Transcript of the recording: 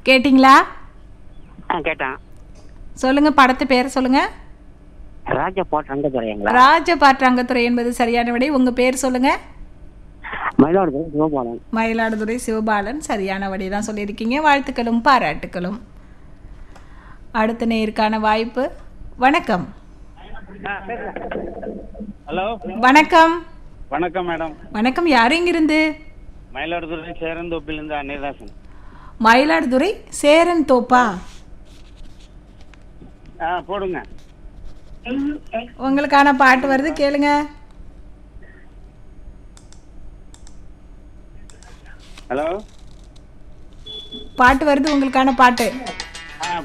கேட்டிங்களா ஆ கேட்டேன் சொல்லுங்க படத்து பேர் சொல்லுங்க ராஜா போட் ரங்கத்துறைங்களா ராஜபாட்டாங்கத்துறை என்பது சரியான விடை உங்க பேர் சொல்லுங்க மயிலாடுதுறை சிவபாலன் மயிலாடுதுறை சிவபாலன் சரியான விடை தான் சொல்லியிருக்கீங்க வாழ்த்துக்களும் பாராட்டுக்களும் அடுத்த நேருக்கான வாய்ப்பு வணக்கம் ஹலோ வணக்கம் வணக்கம் மேடம் வணக்கம் யார் இங்கிருந்து மயிலாடுதுறை சேரந்தோப்பிலிருந்து அன்னிதாசன் மயிலாடுதுறை சேரன் தோப்பா ஆ போடுங்க உங்களுக்கான பாட்டு வருது கேளுங்க ஹலோ பாட்டு வருது உங்களுக்கான பாட்டு